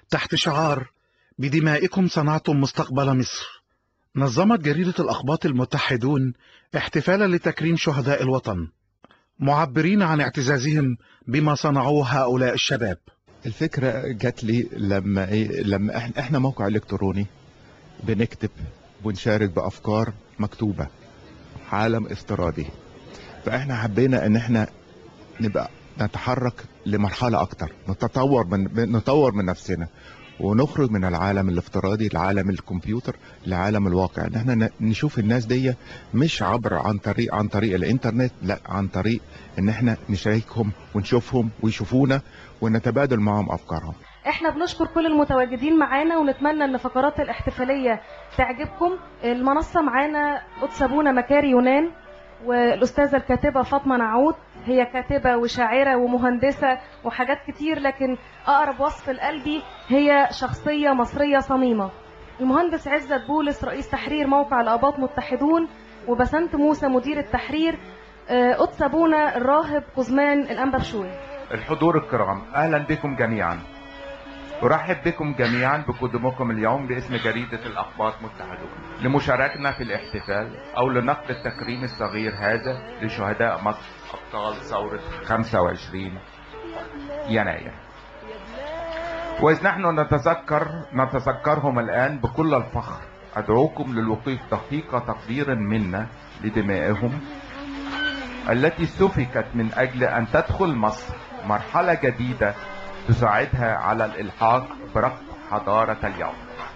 تحت شعار بدمائكم صنعتم مستقبل مصر نظمت جريدة الأخباط المتحدون احتفالا لتكريم شهداء الوطن معبرين عن اعتزازهم بما صنعوه هؤلاء الشباب الفكرة جات لي لما ايه لما احنا احنا موقع الكتروني بنكتب ونشارك بافكار مكتوبة عالم افتراضي فاحنا حبينا ان احنا نبقى نتحرك لمرحلة اكتر نتطور من نطور من نفسنا ونخرج من العالم الافتراضي لعالم الكمبيوتر لعالم الواقع ان احنا ن- نشوف الناس دي مش عبر عن طريق عن طريق الانترنت لا عن طريق ان احنا نشاركهم ونشوفهم ويشوفونا ونتبادل معهم افكارهم احنا بنشكر كل المتواجدين معانا ونتمنى ان فقرات الاحتفاليه تعجبكم المنصه معانا قدس ابونا مكاري يونان والاستاذه الكاتبه فاطمه نعود هي كاتبه وشاعره ومهندسه وحاجات كتير لكن اقرب وصف لقلبي هي شخصيه مصريه صميمه المهندس عزت بولس رئيس تحرير موقع الاباط متحدون وبسنت موسى مدير التحرير آه، قدس ابونا الراهب قزمان الانبا بشوي الحضور الكرام اهلا بكم جميعا ارحب بكم جميعا بقدومكم اليوم باسم جريدة الاخبار متحدون لمشاركتنا في الاحتفال او لنقل التكريم الصغير هذا لشهداء مصر ابطال ثورة 25 يناير وإذ نحن نتذكر نتذكرهم الآن بكل الفخر أدعوكم للوقوف دقيقة تقدير منا لدمائهم التي سفكت من أجل أن تدخل مصر مرحلة جديدة تساعدها على الإلحاق برفع حضارة اليوم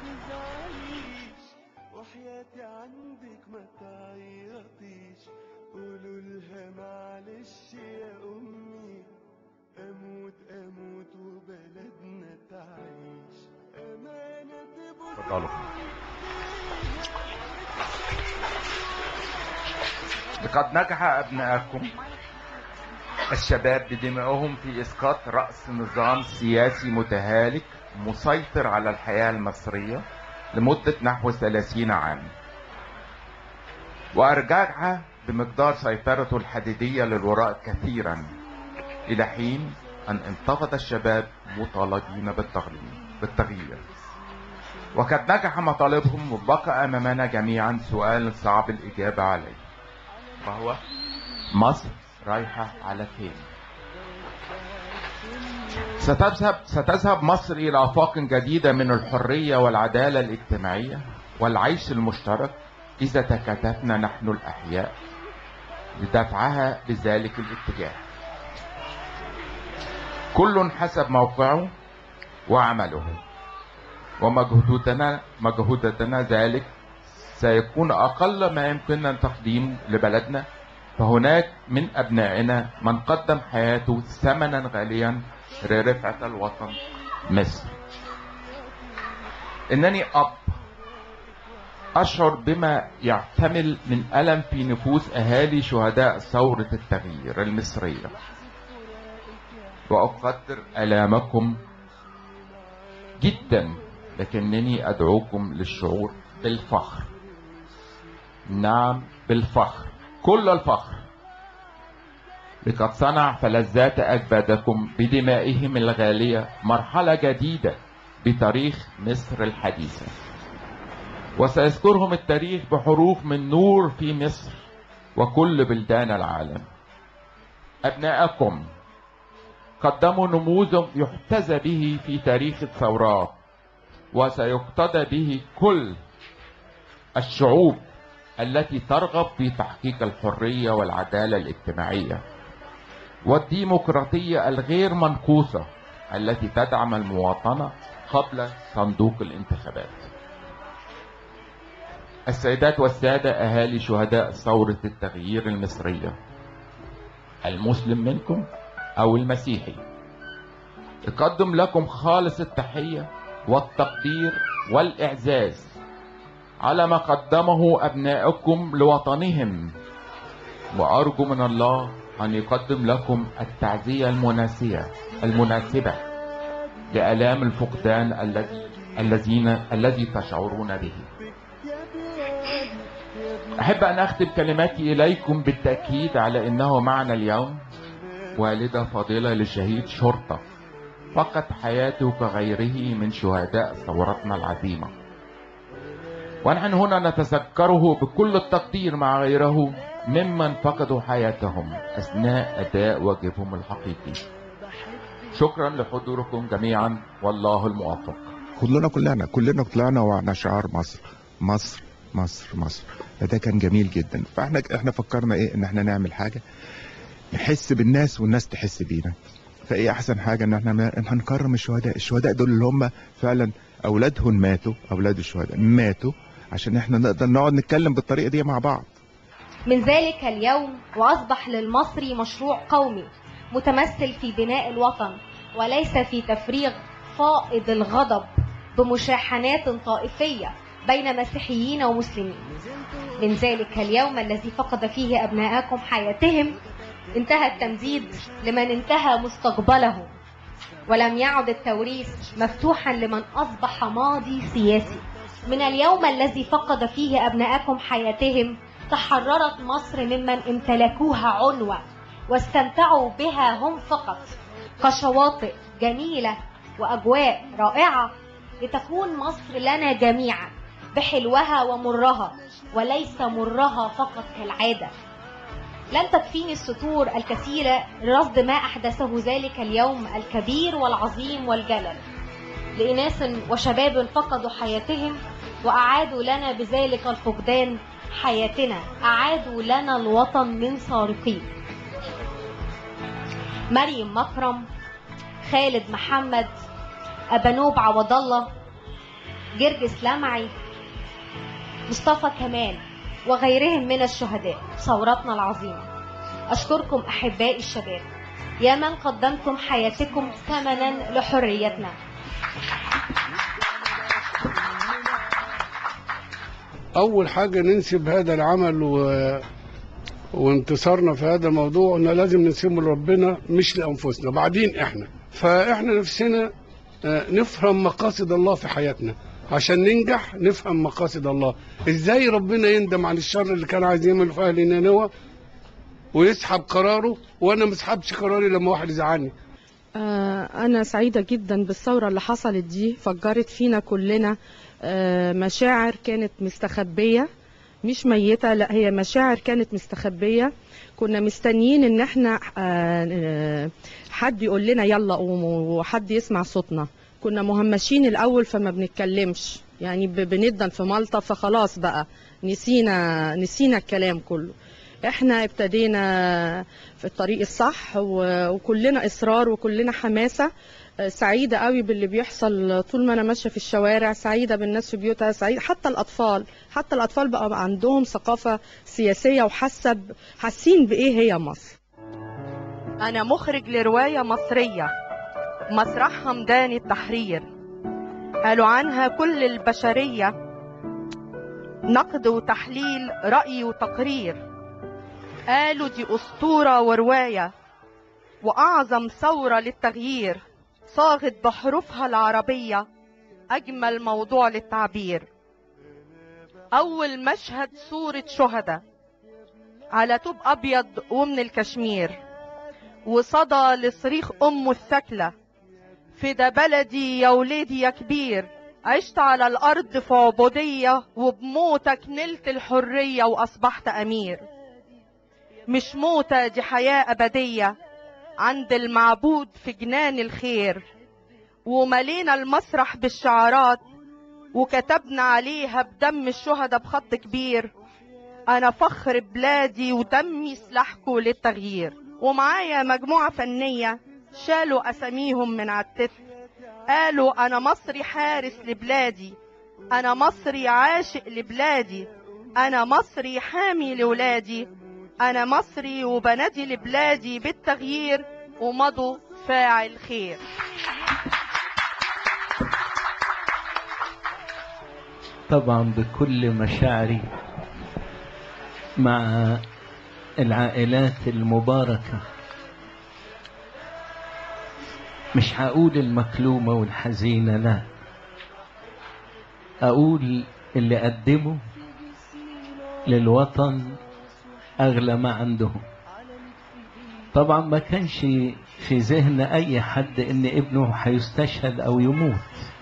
وحياتي عندك ما تعيطيش قولوا لها معلش يا امي اموت اموت وبلدنا تعيش امانه تبقى تفضلوا لقد نجح أبناءكم الشباب بدمائهم في إسقاط رأس نظام سياسي متهالك مسيطر على الحياة المصرية لمدة نحو 30 عام وأرجعها بمقدار سيطرته الحديدية للوراء كثيرا إلى حين أن انتفض الشباب مطالبين بالتغيير بالتغيير وقد نجح مطالبهم وبقى أمامنا جميعا سؤال صعب الإجابة عليه وهو مصر رايحة على فين ستذهب ستذهب مصر إلى آفاق جديدة من الحرية والعدالة الاجتماعية والعيش المشترك إذا تكاتفنا نحن الأحياء لدفعها بذلك الاتجاه كل حسب موقعه وعمله ومجهودنا مجهودتنا ذلك سيكون أقل ما يمكننا تقديم لبلدنا فهناك من أبنائنا من قدم حياته ثمنا غاليا لرفعة الوطن مصر إنني أب أشعر بما يحتمل من ألم في نفوس أهالي شهداء ثورة التغيير المصرية وأقدر آلامكم جدا لكنني أدعوكم للشعور بالفخر نعم بالفخر كل الفخر لقد صنع فلذات أجدادكم بدمائهم الغالية مرحلة جديدة بتاريخ مصر الحديثة وسيذكرهم التاريخ بحروف من نور في مصر وكل بلدان العالم أبناءكم قدموا نموذج يحتذى به في تاريخ الثورات وسيقتدى به كل الشعوب التي ترغب في تحقيق الحرية والعدالة الاجتماعية والديمقراطية الغير منقوصة التي تدعم المواطنة قبل صندوق الانتخابات السيدات والسادة أهالي شهداء ثورة التغيير المصرية المسلم منكم أو المسيحي أقدم لكم خالص التحية والتقدير والإعزاز على ما قدمه أبنائكم لوطنهم وأرجو من الله أن يقدم لكم التعزية المناسية المناسبة لآلام الفقدان الذي الذين الذي تشعرون به أحب أن أختم كلماتي إليكم بالتأكيد على أنه معنا اليوم والدة فاضلة لشهيد شرطة فقد حياته كغيره من شهداء ثورتنا العظيمة ونحن هنا نتذكره بكل التقدير مع غيره ممن فقدوا حياتهم أثناء أداء واجبهم الحقيقي شكرا لحضوركم جميعا والله الموفق كلنا كلنا كلنا طلعنا وعنا شعار مصر مصر مصر مصر فده كان جميل جدا فاحنا احنا فكرنا ايه ان احنا نعمل حاجه نحس بالناس والناس تحس بينا فايه احسن حاجه ان احنا ما- إن هنكرم الشهداء الشهداء دول اللي هم فعلا اولادهم ماتوا اولاد الشهداء ماتوا عشان احنا نقدر نقعد نتكلم بالطريقه دي مع بعض من ذلك اليوم وأصبح للمصري مشروع قومي متمثل في بناء الوطن وليس في تفريغ فائض الغضب بمشاحنات طائفية بين مسيحيين ومسلمين من ذلك اليوم الذي فقد فيه أبناءكم حياتهم انتهى التمديد لمن انتهى مستقبله ولم يعد التوريث مفتوحا لمن أصبح ماضي سياسي من اليوم الذي فقد فيه أبناءكم حياتهم تحررت مصر ممن امتلكوها عنوة واستمتعوا بها هم فقط كشواطئ جميلة وأجواء رائعة لتكون مصر لنا جميعا بحلوها ومرها وليس مرها فقط كالعادة لن تكفيني السطور الكثيرة لرصد ما أحدثه ذلك اليوم الكبير والعظيم والجلل لإناس وشباب فقدوا حياتهم وأعادوا لنا بذلك الفقدان حياتنا أعادوا لنا الوطن من سارقين مريم مكرم خالد محمد أبانوب عوض الله جرجس لمعي مصطفى كمال وغيرهم من الشهداء ثورتنا العظيمة أشكركم أحبائي الشباب يا من قدمتم حياتكم ثمنا لحريتنا اول حاجه ننسب هذا العمل و... وانتصارنا في هذا الموضوع ان لازم ننسبه لربنا مش لانفسنا بعدين احنا فاحنا نفسنا آه، نفهم مقاصد الله في حياتنا عشان ننجح نفهم مقاصد الله ازاي ربنا يندم عن الشر اللي كان عايز يعمله في اهل نينوى ويسحب قراره وانا ما اسحبش قراري لما واحد يزعلني آه، أنا سعيدة جدا بالثورة اللي حصلت دي فجرت فينا كلنا آه، مشاعر كانت مستخبية مش ميتة لا هي مشاعر كانت مستخبية كنا مستنيين ان احنا آه، آه، حد يقول لنا يلا قوموا وحد يسمع صوتنا كنا مهمشين الاول فما بنتكلمش يعني ب- بندن في مالطا فخلاص بقى نسينا نسينا الكلام كله احنا ابتدينا في الطريق الصح و- وكلنا اصرار وكلنا حماسه آه، سعيده قوي باللي بيحصل طول ما انا ماشيه في الشوارع سعيده بالناس في بيوتها سعيده حتى الاطفال حتى الاطفال بقى عندهم ثقافه سياسيه وحاسه ب- حاسين بايه هي مصر انا مخرج لروايه مصريه مسرحها ميدان التحرير قالوا عنها كل البشريه نقد وتحليل راي وتقرير قالوا دي أسطورة ورواية وأعظم ثورة للتغيير صاغت بحروفها العربية أجمل موضوع للتعبير أول مشهد صورة شهداء على طوب أبيض ومن الكشمير وصدى لصريخ أمه الثكلة فدا بلدي يا ولادي يا كبير عشت على الأرض في عبودية وبموتك نلت الحرية وأصبحت أمير مش موتة دي حياة أبدية عند المعبود في جنان الخير وملينا المسرح بالشعارات وكتبنا عليها بدم الشهداء بخط كبير أنا فخر بلادي ودمي سلاحكوا للتغيير ومعايا مجموعة فنية شالوا أساميهم من على التتر قالوا أنا مصري حارس لبلادي أنا مصري عاشق لبلادي أنا مصري حامي لولادي أنا مصري وبنادي لبلادي بالتغيير ومضوا فاعل خير طبعا بكل مشاعري مع العائلات المباركة مش هقول المكلومة والحزينة لا أقول اللي قدموا للوطن أغلى ما عندهم طبعا ما كانش في ذهن أي حد إن ابنه هيستشهد أو يموت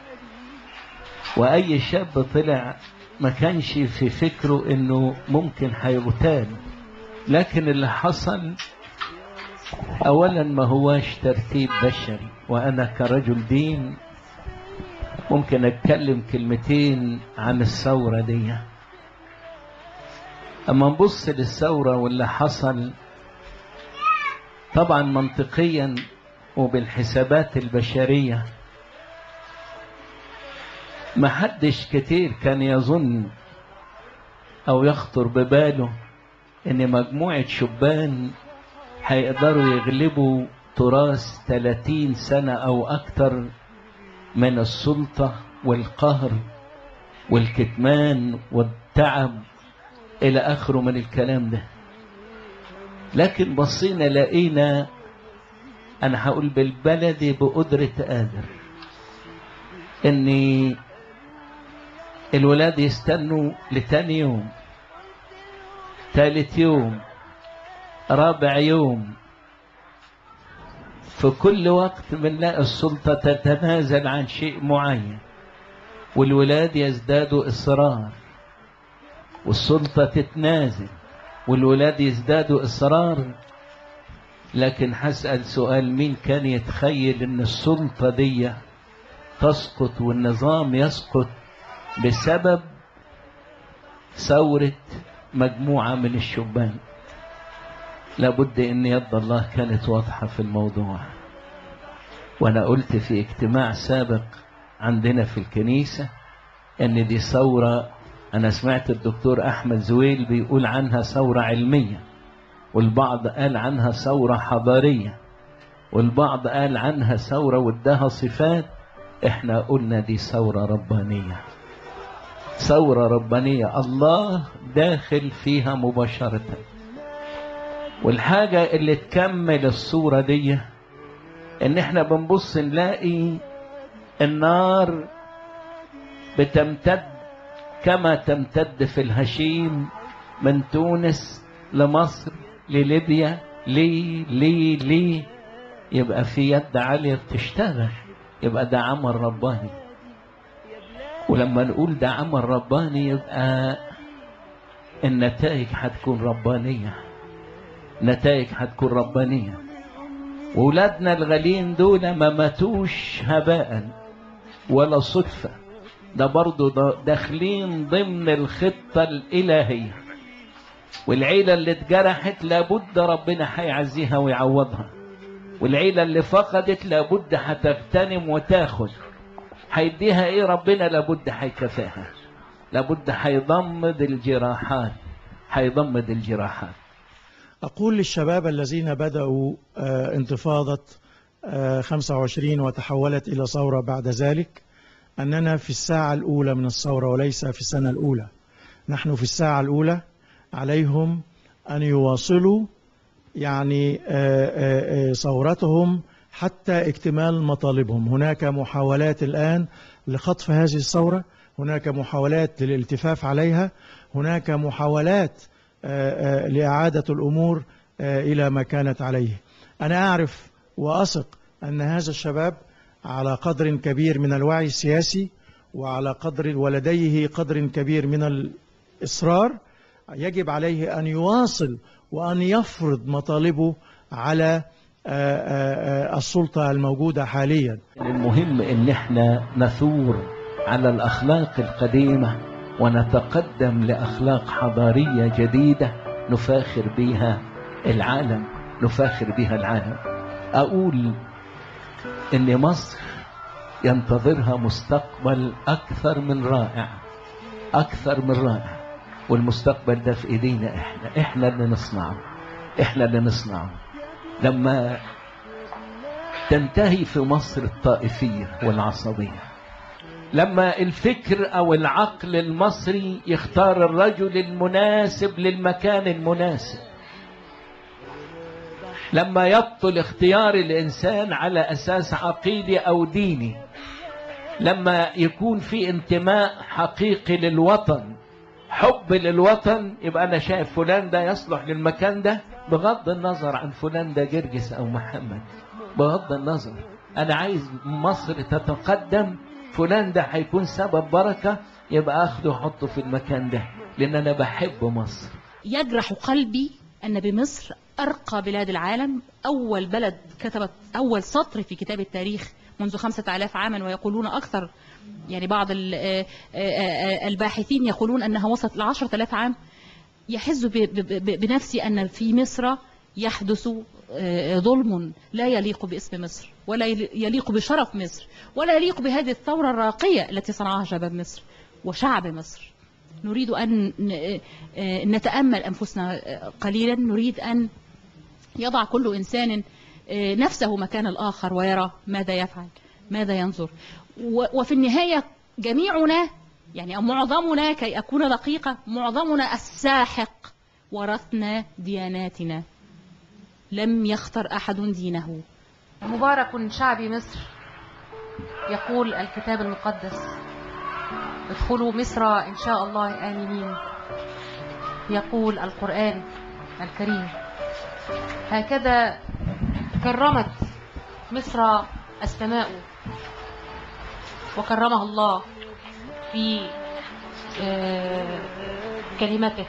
وأي شاب طلع ما كانش في فكره إنه ممكن هيغتال لكن اللي حصل أولا ما هواش ترتيب بشري وأنا كرجل دين ممكن أتكلم كلمتين عن الثورة دي أما نبص للثورة واللي حصل طبعا منطقيا وبالحسابات البشرية ما حدش كتير كان يظن أو يخطر بباله إن مجموعة شبان هيقدروا يغلبوا تراث 30 سنة أو أكتر من السلطة والقهر والكتمان والتعب إلى آخره من الكلام ده لكن بصينا لقينا أنا هقول بالبلدي بقدرة قادر إن الولاد يستنوا لتاني يوم تالت يوم رابع يوم في كل وقت بنلاقي السلطة تتنازل عن شيء معين والولاد يزدادوا إصرار والسلطة تتنازل والولاد يزدادوا إصرار لكن هسأل سؤال مين كان يتخيل إن السلطة دي تسقط والنظام يسقط بسبب ثورة مجموعة من الشبان لابد ان يد الله كانت واضحة في الموضوع وانا قلت في اجتماع سابق عندنا في الكنيسة ان دي ثورة انا سمعت الدكتور احمد زويل بيقول عنها ثورة علمية والبعض قال عنها ثورة حضارية والبعض قال عنها ثورة واداها صفات احنا قلنا دي ثورة ربانية ثورة ربانية الله داخل فيها مباشرة والحاجة اللي تكمل الصورة دي ان احنا بنبص نلاقي النار بتمتد كما تمتد في الهشيم من تونس لمصر لليبيا ليه ليه ليه يبقى في يد عالية بتشتغل يبقى ده عمل رباني ولما نقول ده عمل رباني يبقى النتائج هتكون ربانيه نتائج هتكون ربانية وولادنا الغاليين دول ما ماتوش هباء ولا صدفة ده برضو داخلين ضمن الخطة الإلهية والعيلة اللي اتجرحت لابد ربنا هيعزيها ويعوضها والعيلة اللي فقدت لابد هتغتنم وتاخد هيديها ايه ربنا لابد هيكفاها لابد هيضمد الجراحات هيضمد الجراحات أقول للشباب الذين بدأوا انتفاضة 25 وتحولت إلى ثورة بعد ذلك أننا في الساعة الأولى من الثورة وليس في السنة الأولى نحن في الساعة الأولى عليهم أن يواصلوا يعني ثورتهم حتى اكتمال مطالبهم هناك محاولات الآن لخطف هذه الثورة هناك محاولات للالتفاف عليها هناك محاولات لإعادة الأمور إلى ما كانت عليه أنا أعرف وأثق أن هذا الشباب على قدر كبير من الوعي السياسي وعلى قدر ولديه قدر كبير من الإصرار يجب عليه أن يواصل وأن يفرض مطالبه على السلطة الموجودة حاليا المهم أن احنا نثور على الأخلاق القديمة ونتقدم لأخلاق حضارية جديدة نفاخر بها العالم نفاخر بها العالم أقول إن مصر ينتظرها مستقبل أكثر من رائع أكثر من رائع والمستقبل ده في إيدينا إحنا إحنا اللي نصنعه إحنا اللي نصنعه لما تنتهي في مصر الطائفية والعصبية لما الفكر او العقل المصري يختار الرجل المناسب للمكان المناسب لما يبطل اختيار الانسان على اساس عقيدي او ديني لما يكون في انتماء حقيقي للوطن حب للوطن يبقى انا شايف فلان ده يصلح للمكان ده بغض النظر عن فلان ده جرجس أو محمد بغض النظر أنا عايز مصر تتقدم فلان ده هيكون سبب بركة يبقى أخده وحطه في المكان ده لأن أنا بحب مصر يجرح قلبي أن بمصر أرقى بلاد العالم أول بلد كتبت أول سطر في كتاب التاريخ منذ خمسة آلاف عاما ويقولون أكثر يعني بعض ال- آه، آه، آه، الباحثين يقولون أنها وصلت لعشرة آلاف عام يحز ب- ب- ب- بنفسي أن في مصر يحدث آه، ظلم لا يليق باسم مصر ولا يل- يليق بشرف مصر ولا يليق بهذه الثورة الراقية التي صنعها شباب مصر وشعب مصر نريد أن ن- آه، نتأمل أنفسنا آه، قليلا نريد أن يضع كل إنسان آه، نفسه مكان الآخر ويرى ماذا يفعل ماذا ينظر و- وفي النهاية جميعنا يعني أو معظمنا كي أكون دقيقة معظمنا الساحق ورثنا دياناتنا لم يختر أحد دينه مبارك شعب مصر يقول الكتاب المقدس ادخلوا مصر إن شاء الله آمنين يقول القرآن الكريم هكذا كرمت مصر السماء وكرمها الله في آه، كلمته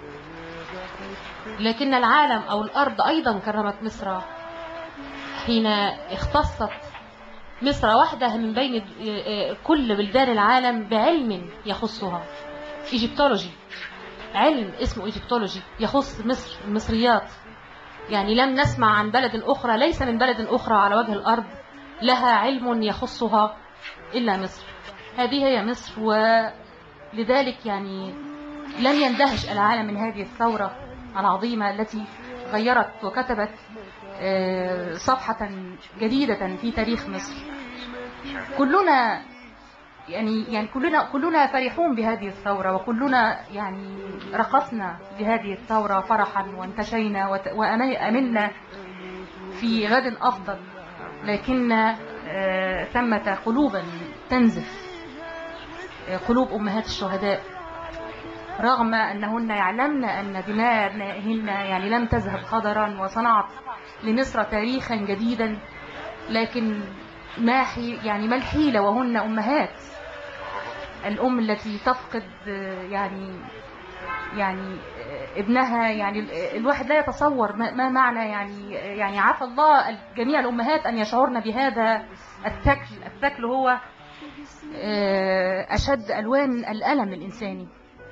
لكن العالم أو الأرض أيضا كرمت مصر حين اختصت مصر وحدها من بين آه، كل بلدان العالم بعلم يخصها ايجيبتولوجي علم اسمه ايجيبتولوجي يخص مصر المصريات يعني لم نسمع عن بلد أخرى ليس من بلد أخرى على وجه الأرض لها علم يخصها إلا مصر هذه هي مصر ولذلك يعني لم يندهش العالم من هذه الثورة العظيمة التي غيرت وكتبت آه، صفحة جديدة في تاريخ مصر كلنا يعني يعني كلنا كلنا فرحون بهذه الثورة وكلنا يعني رقصنا بهذه الثورة فرحا وانتشينا وت- وأمنا في غد أفضل لكن آه، ثمة قلوبا تنزف آه، قلوب أمهات الشهداء رغم أنهن يعلمن أن دماءهن يعني لم تذهب هدرا وصنعت لمصر تاريخا جديدا لكن ما حي يعني ما الحيلة وهن أمهات الأم التي تفقد آه، يعني يعني آه، ابنها يعني ال- الواحد لا يتصور ما ما معنى يعني يعني عفى الله جميع الأمهات أن يشعرن بهذا الثكل الثكل هو آه، أشد ألوان الألم الإنساني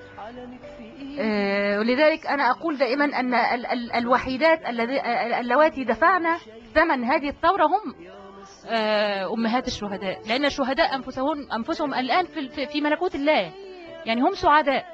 آه، ولذلك أنا أقول دائما أن ال- ال- الوحيدات الذي- اللواتي دفعنا ثمن هذه الثورة هم آه، أمهات الشهداء لأن الشهداء أنفسهم, أنفسهم الآن في, في- في ملكوت الله يعني هم سعداء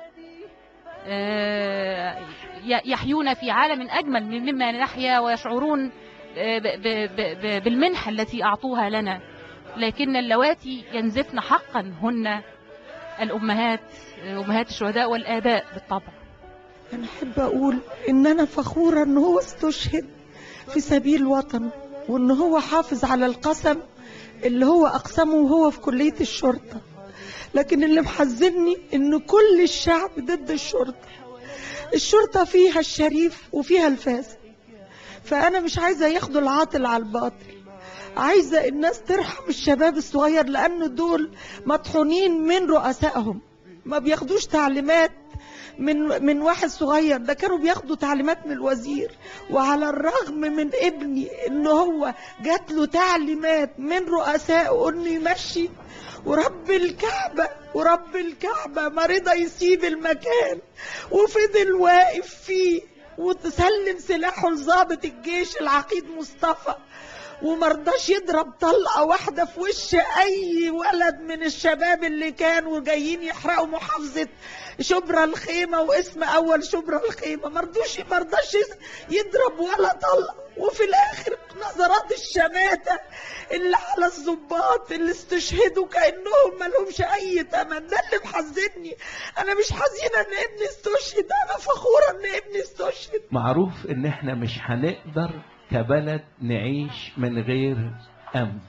آه، ي- يحيون في عالم أجمل من- مما نحيا ويشعرون آه، ب- ب- ب- ب- بالمنحة التي أعطوها لنا لكن اللواتي ينزفن حقا هن الأمهات آه، أمهات الشهداء والآباء بالطبع أنا أحب أقول إن أنا فخورة إن هو استشهد في سبيل وطنه وإن هو حافظ على القسم اللي هو أقسمه وهو في كلية الشرطة لكن اللي محزني إن كل الشعب ضد الشرطة الشرطة فيها الشريف وفيها الفاسد فأنا مش عايزة ياخدوا العاطل على الباطل عايزة الناس ترحم الشباب الصغير لأن دول مطحونين من رؤسائهم ما بياخدوش تعليمات من من واحد صغير ده كانوا بياخدوا تعليمات من الوزير وعلى الرغم من ابني ان هو جات له تعليمات من رؤسائه انه يمشي ورب الكعبة ورب الكعبة ما رضى يسيب المكان وفضل واقف فيه وتسلم سلاحه لضابط الجيش العقيد مصطفى ومرضاش يضرب طلقة واحدة في وش أي ولد من الشباب اللي كانوا جايين يحرقوا محافظة شبرا الخيمة واسم أول شبرا الخيمة مرضوش مرضاش يضرب ولا طلقة وفي الآخر نظرات الشماتة اللي على الضباط اللي استشهدوا كأنهم ملهمش أي تمن ده اللي محزنني أنا مش حزينة إن ابني استشهد أنا فخورة إن ابني استشهد معروف ان احنا مش هنقدر كبلد نعيش من غير امن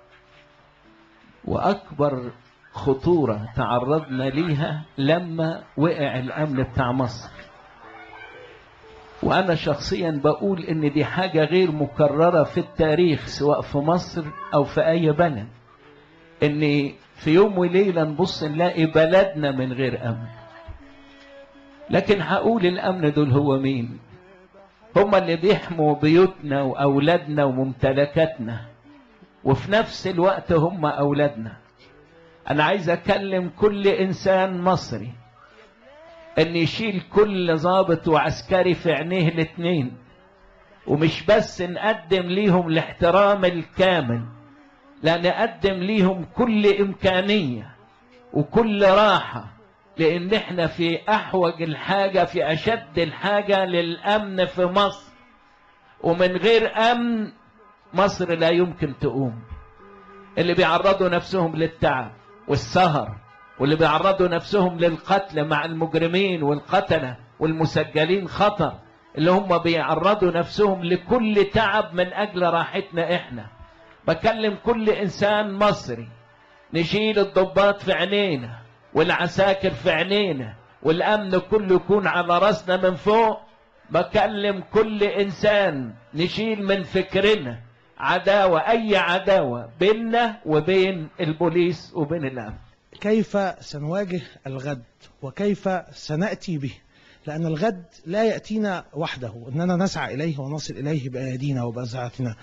واكبر خطورة تعرضنا ليها لما وقع الامن بتاع مصر وأنا شخصيا بقول إن دي حاجة غير مكررة في التاريخ سواء في مصر أو في أي بلد إن في يوم وليلة نبص نلاقي بلدنا من غير أمن لكن هقول الأمن دول هو مين هم اللي بيحموا بيوتنا وأولادنا وممتلكاتنا وفي نفس الوقت هم أولادنا أنا عايز أكلم كل إنسان مصري ان يشيل كل ضابط وعسكري في عينيه الاتنين ومش بس نقدم ليهم الاحترام الكامل لا نقدم ليهم كل امكانية وكل راحة لان احنا في احوج الحاجة في اشد الحاجة للامن في مصر ومن غير امن مصر لا يمكن تقوم اللي بيعرضوا نفسهم للتعب والسهر واللي بيعرضوا نفسهم للقتل مع المجرمين والقتلة والمسجلين خطر اللي هم بيعرضوا نفسهم لكل تعب من أجل راحتنا إحنا بكلم كل إنسان مصري نشيل الضباط في عينينا والعساكر في عينينا والأمن كله يكون على راسنا من فوق بكلم كل إنسان نشيل من فكرنا عداوة أي عداوة بيننا وبين البوليس وبين الأمن كيف سنواجه الغد وكيف سنأتي به لأن الغد لا يأتينا وحده إننا نسعى إليه ونصل إليه بأيدينا وبأزعتنا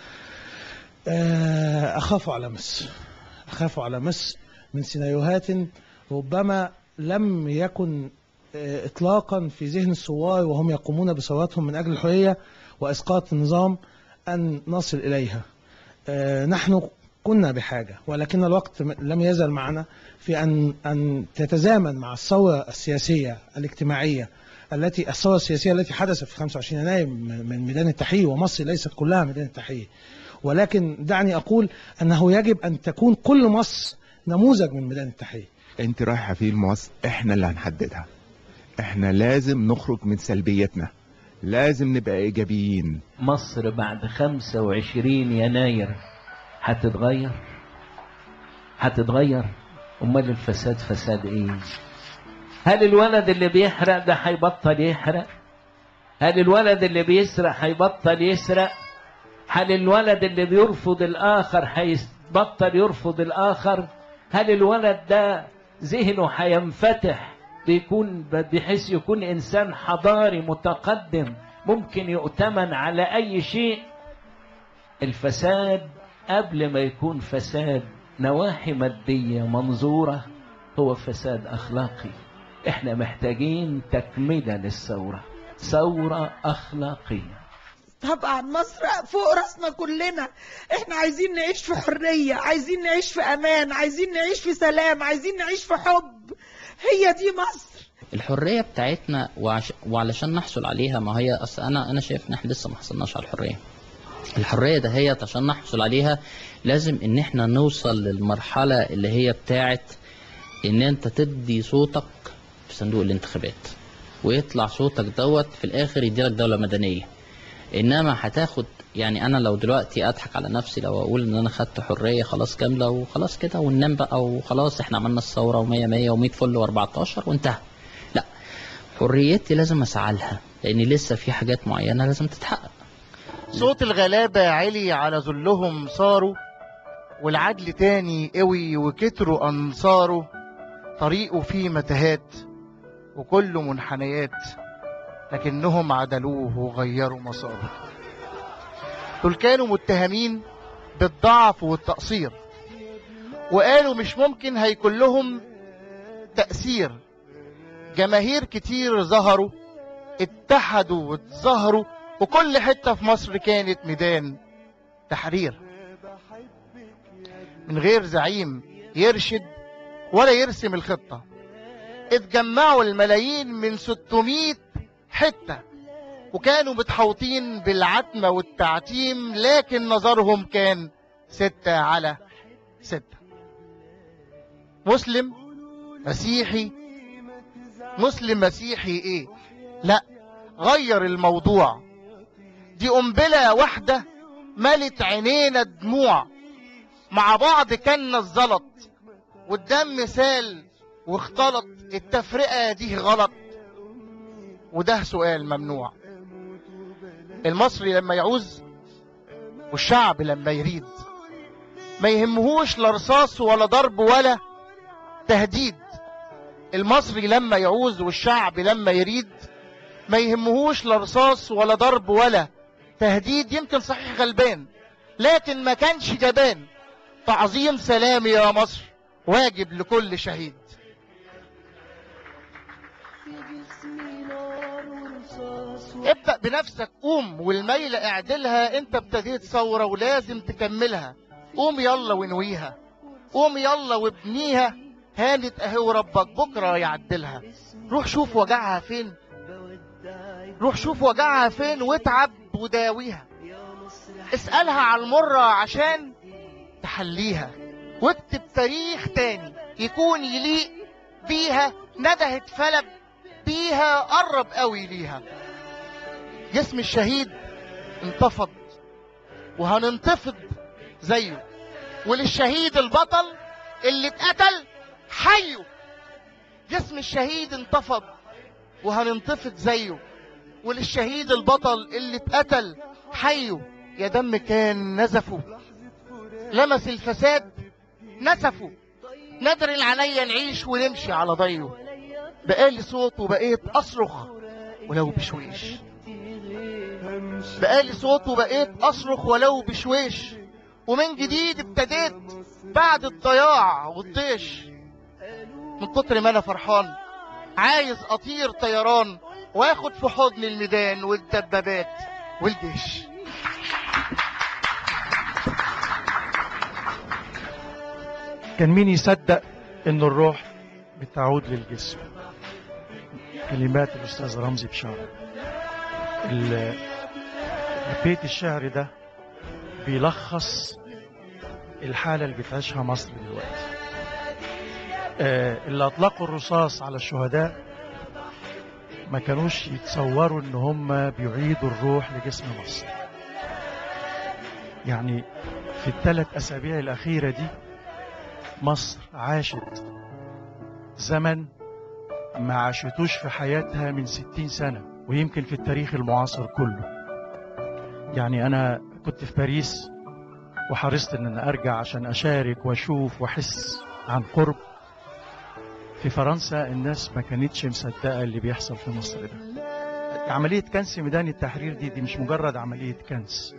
أخاف على مصر أخاف على مصر من سيناريوهات ربما لم يكن إطلاقا في ذهن الثوار وهم يقومون بثوراتهم من أجل الحرية وإسقاط النظام أن نصل إليها نحن كنا بحاجة ولكن الوقت لم يزل معنا في أن أن تتزامن مع الثورة السياسية الاجتماعية التي الثورة السياسية التي حدثت في 25 يناير من ميدان التحرير ومصر ليست كلها ميدان التحرير ولكن دعني أقول أنه يجب أن تكون كل مصر نموذج من ميدان التحرير انت رايحة فين مصر احنا اللي هنحددها احنا لازم نخرج من سلبيتنا لازم نبقى ايجابيين مصر بعد 25 يناير هتتغير هتتغير امال الفساد فساد ايه هل الولد اللي بيحرق ده هيبطل يحرق هل الولد اللي بيسرق هيبطل يسرق هل الولد اللي بيرفض الاخر هيبطل يرفض الاخر هل الولد ده ذهنه هينفتح بيكون بحيث يكون انسان حضاري متقدم ممكن يؤتمن على اي شيء الفساد قبل ما يكون فساد نواحي مادية منظورة هو فساد أخلاقي احنا محتاجين تكملة للثورة ثورة أخلاقية طبعا مصر فوق راسنا كلنا احنا عايزين نعيش في حرية عايزين نعيش في امان عايزين نعيش في سلام عايزين نعيش في حب هي دي مصر الحرية بتاعتنا وعش... وعلشان نحصل عليها ما هي اصل انا انا شايف ان احنا لسه ما حصلناش على الحرية الحرية ده هي عشان نحصل عليها لازم ان احنا نوصل للمرحلة اللي هي بتاعت ان انت تدي صوتك في صندوق الانتخابات ويطلع صوتك دوت في الاخر يديلك دولة مدنية انما هتاخد يعني انا لو دلوقتي اضحك على نفسي لو اقول ان انا خدت حرية خلاص كاملة وخلاص كده وننام بقى وخلاص احنا عملنا الثورة و100 100 و100 فل و14 وانتهى لا حريتي لازم اسعى لها لان لسه في حاجات معينة لازم تتحقق صوت الغلابة علي على ذلهم صاروا والعدل تاني قوي وكتروا أنصاره طريقه فيه متاهات وكله منحنيات لكنهم عدلوه وغيروا مساره دول كانوا متهمين بالضعف والتقصير وقالوا مش ممكن هيكون لهم تأثير جماهير كتير ظهروا اتحدوا واتظاهروا وكل حتة في مصر كانت ميدان تحرير من غير زعيم يرشد ولا يرسم الخطة اتجمعوا الملايين من 600 حتة وكانوا متحوطين بالعتمة والتعتيم لكن نظرهم كان ستة على ستة مسلم مسيحي مسلم مسيحي ايه لا غير الموضوع دي قنبلة واحدة ملت عينينا دموع مع بعض كنا الزلط والدم سال واختلط التفرقة دي غلط وده سؤال ممنوع المصري لما يعوز والشعب لما يريد ما يهمهوش لا رصاص ولا ضرب ولا تهديد المصري لما يعوز والشعب لما يريد ما يهمهوش لا رصاص ولا ضرب ولا تهديد يمكن صحيح غلبان لكن ما كانش جبان تعظيم سلامي يا مصر واجب لكل شهيد ابدأ بنفسك قوم والميلة اعدلها انت ابتديت ثورة ولازم تكملها قوم يلا ونويها قوم يلا وابنيها هانت اهي وربك بكرة يعدلها روح شوف وجعها فين روح شوف وجعها فين واتعب وداويها اسألها على المرة عشان تحليها واكتب تاريخ تاني يكون يليق بيها ندهت فلب بيها قرب قوي ليها جسم الشهيد انتفض وهننتفض زيه وللشهيد البطل اللي اتقتل حيه جسم الشهيد انتفض وهننتفض زيه وللشهيد البطل اللي اتقتل حيه يا دم كان نزفه لمس الفساد نسفه ندر عليا نعيش ونمشي على ضيه بقالي صوت وبقيت اصرخ ولو بشويش بقالي صوت وبقيت اصرخ ولو بشويش ومن جديد ابتديت بعد الضياع والطيش من كتر ما انا فرحان عايز اطير طيران واخد في حضن الميدان والدبابات والجيش كان مين يصدق ان الروح بتعود للجسم كلمات الاستاذ رمزي بشارة ال- البيت الشعري ده بيلخص الحالة اللي بتعيشها مصر دلوقتي آه، اللي اطلقوا الرصاص على الشهداء ما كانوش يتصوروا ان هم بيعيدوا الروح لجسم مصر يعني في الثلاث اسابيع الاخيرة دي مصر عاشت زمن ما عاشتوش في حياتها من ستين سنة ويمكن في التاريخ المعاصر كله يعني أنا كنت في باريس وحرصت أن أنا أرجع عشان أشارك وأشوف وأحس عن قرب في فرنسا الناس ما كانتش مصدقة اللي بيحصل في مصر ده عملية كنس ميدان التحرير دي دي مش مجرد عملية كنس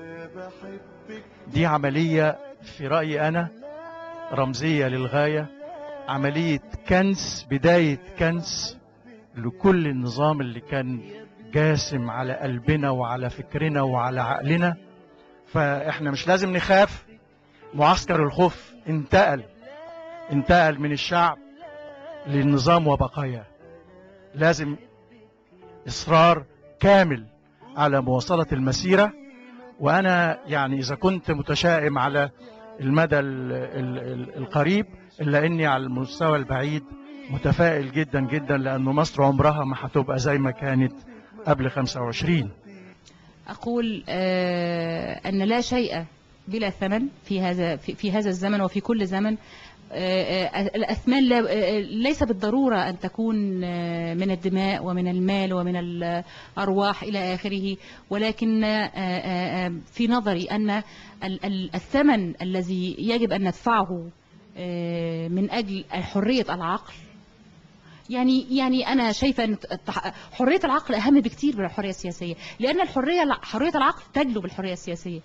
دي عملية في رأيي أنا رمزية للغاية عملية كنس بداية كنس لكل النظام اللي كان جاسم على قلبنا وعلى فكرنا وعلى عقلنا فاحنا مش لازم نخاف معسكر الخوف انتقل انتقل من الشعب للنظام وبقاياه لازم إصرار كامل على مواصلة المسيرة وأنا يعني إذا كنت متشائم على المدى ال ال ال القريب إلا أني على المستوى البعيد متفائل جدا جدا لأنه مصر عمرها ما هتبقى زي ما كانت قبل 25 أقول آه، أن لا شيء بلا ثمن في هذا في في هذا الزمن وفي كل زمن آه، آه، الأثمان لا- آه، ليس بالضرورة أن تكون آه، من الدماء ومن المال ومن الأرواح إلى آخره ولكن آه، آه، آه، في نظري أن ال- ال- الثمن الذي يجب أن ندفعه آه، من أجل حرية العقل يعني يعني انا شايفه ان التح- حريه العقل اهم بكتير من الحريه السياسيه لان الحريه حريه العقل تجلب الحريه السياسيه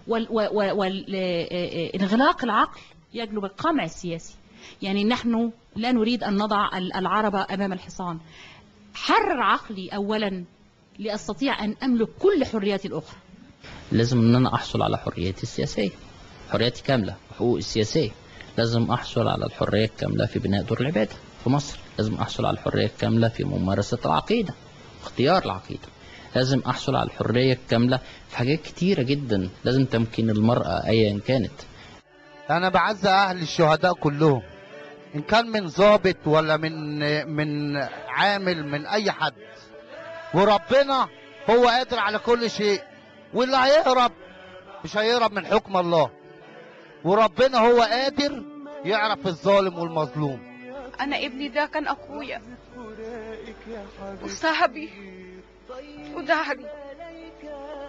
وانغلاق العقل يجلب القمع السياسي يعني نحن لا نريد ان نضع ال- العرب امام الحصان حرر عقلي اولا لاستطيع ان املك كل حرياتي الاخرى لازم ان انا احصل على حريتي السياسيه حريتي كامله وحقوقي السياسيه لازم احصل على الحريه الكامله في بناء دور العباده في مصر لازم احصل على الحريه الكامله في ممارسه العقيده اختيار العقيده لازم احصل على الحريه الكامله في حاجات كتيره جدا لازم تمكين المراه ايا كانت انا بعزى اهل الشهداء كلهم ان كان من ضابط ولا من من عامل من اي حد وربنا هو قادر على كل شيء واللي هيهرب مش هيهرب من حكم الله وربنا هو قادر يعرف الظالم والمظلوم انا ابني ده كان اخويا وصاحبي وظهري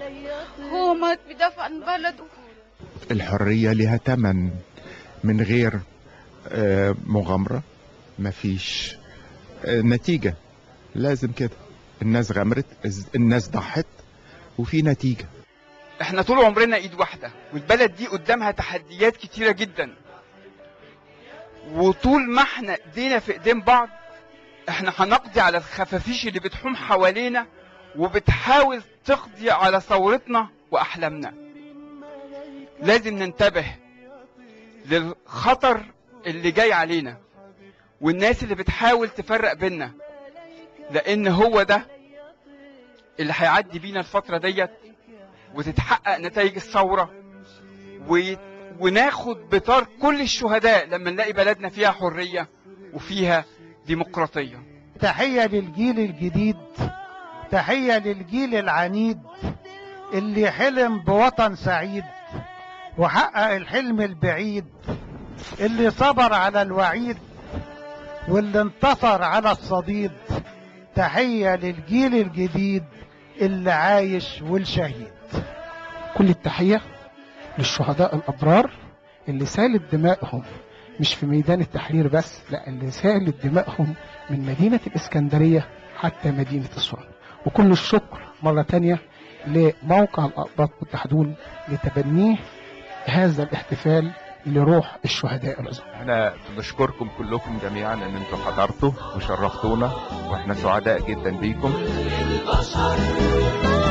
هو مات بيدافع عن بلده الحرية لها تمن من غير آه، مغامرة مفيش آه، نتيجة لازم كده الناس غمرت الز- الناس ضحت وفي نتيجة احنا طول عمرنا ايد واحدة والبلد دي قدامها تحديات كتيرة جدا وطول ما احنا ايدينا في ايدين بعض احنا هنقضي على الخفافيش اللي بتحوم حوالينا وبتحاول تقضي على ثورتنا واحلامنا لازم ننتبه للخطر اللي جاي علينا والناس اللي بتحاول تفرق بينا لان هو ده اللي هيعدي بينا الفترة ديت وتتحقق نتائج الثورة و... وناخد بطار كل الشهداء لما نلاقي بلدنا فيها حرية وفيها ديمقراطية تحية للجيل الجديد تحية للجيل العنيد اللي حلم بوطن سعيد وحقق الحلم البعيد اللي صبر على الوعيد واللي انتصر على الصديد تحية للجيل الجديد اللي عايش والشهيد كل التحية للشهداء الأبرار اللي سالت دمائهم مش في ميدان التحرير بس لا اللي سالت دمائهم من مدينة الإسكندرية حتى مدينة أسوان وكل الشكر مرة تانية لموقع الأقباط المتحدون لتبنيه هذا الاحتفال لروح الشهداء العظام احنا بنشكركم كلكم جميعا ان انتم حضرتوا وشرفتونا واحنا سعداء جدا بيكم البشر